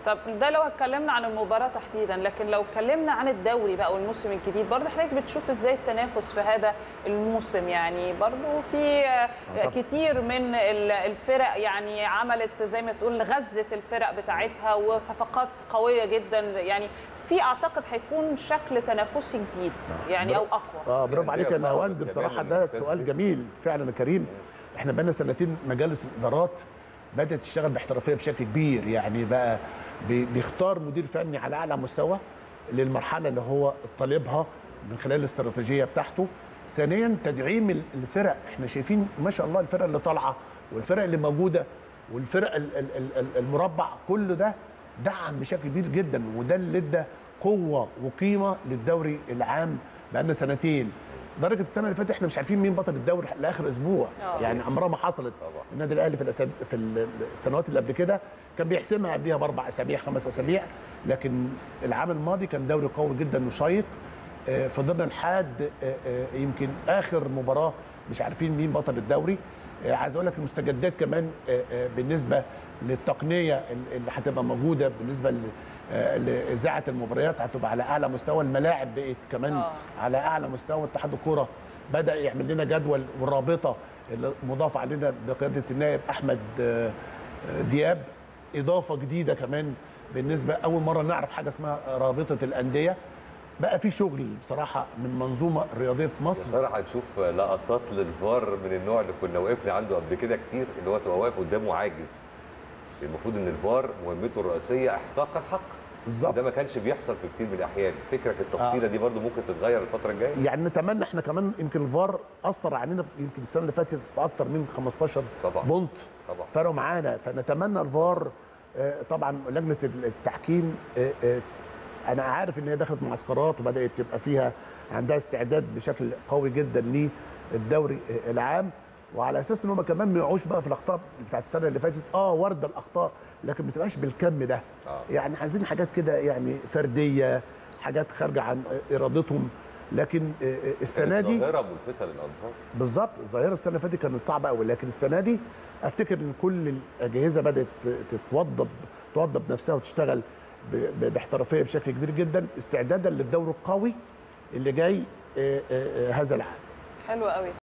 طب ده لو اتكلمنا عن المباراه تحديدا لكن لو اتكلمنا عن الدوري بقى والموسم الجديد برضه حضرتك بتشوف ازاي التنافس في هذا الموسم يعني برضه في طبعاً. كتير من ال- الفرق يعني عملت زي ما تقول غزت الفرق بتاعتها وصفقات قويه جدا يعني في اعتقد هيكون شكل تنافسي جديد يعني او اقوى اه برافو عليك يا الأندية صعبة نهاوند كمان بصراحه إن ده الممتاز سؤال فيه. جميل فعلا يا كريم احنا بقالنا سنتين مجالس الادارات بدات تشتغل باحترافيه بشكل كبير يعني بقى بي- بيختار مدير فني على اعلى مستوى للمرحله اللي هو طالبها من خلال الاستراتيجيه بتاعته ثانيا تدعيم ال- الفرق احنا شايفين ما شاء الله الفرق اللي طالعه والفرق اللي موجوده والفرق ال- ال- ال- ال- المربع كل ده دعم بشكل كبير جدا وده اللي ادى قوه وقيمه للدوري العام بقالنا سنتين درجه السنه اللي فاتت احنا مش عارفين مين بطل الدوري لاخر اسبوع آه. يعني عمرها ما حصلت طبعا. النادي الاهلي في الأساب... في ال- السنوات اللي قبل كده كان بيحسمها قبلها باربع اسابيع خمس اسابيع لكن العام الماضي كان دوري قوي جدا وشيق آه، فضلنا لحد آه، آه، يمكن اخر مباراه مش عارفين مين بطل الدوري آه، عايز اقول لك المستجدات كمان آه، آه، بالنسبه للتقنيه ال- اللي هتبقى موجوده بالنسبه ل- آه، لاذاعه المباريات هتبقى على اعلى مستوى الملاعب بقت كمان آه. على اعلى مستوى اتحاد الكوره بدا يعمل لنا جدول والرابطه اللي مضاف علينا بقياده النائب احمد آه، آه، دياب اضافه جديده كمان بالنسبه اول مره نعرف حاجه اسمها رابطه الانديه بقى في شغل بصراحه من منظومه رياضيه في يا مصر ترى هنشوف لقطات للفار من النوع اللي كنا وقفنا عنده قبل كده كتير اللي هو تبقى واقف قدامه عاجز المفروض ان الفار مهمته الرئيسيه احقاق الحق بالظبط. وده ما كانش بيحصل في كتير من الاحيان فكرك التفصيله دي برضو ممكن تتغير الفتره الجايه يعني نتمنى احنا كمان يمكن الفار اثر علينا يمكن السنه اللي فاتت باكتر من 15 طبعاً. بونت طبعا فرقوا معانا فنتمنى الفار آه، طبعا لجنه التحكيم آه، آه، انا عارف ان هي دخلت معسكرات وبدات يبقى فيها عندها استعداد بشكل قوي جدا للدوري آه، العام وعلى اساس ان هم كمان ما يقعوش بقى في الاخطاء بتاعت السنه اللي فاتت اه وارده الاخطاء لكن ما تبقاش بالكم ده آه. يعني عايزين حاجات كده يعني فرديه حاجات خارجه عن آه، ارادتهم لكن آه، آه، السنه دي ظاهره ملفته للانظار بالظبط الظاهره السنه اللي فاتت كانت صعبه قوي لكن السنه دي افتكر ان كل الاجهزه بدات تتوضب توضب نفسها وتشتغل ب- ب- باحترافيه بشكل كبير جدا استعدادا للدور القوي اللي جاي آه، آه، آه، هذا العام حلو قوي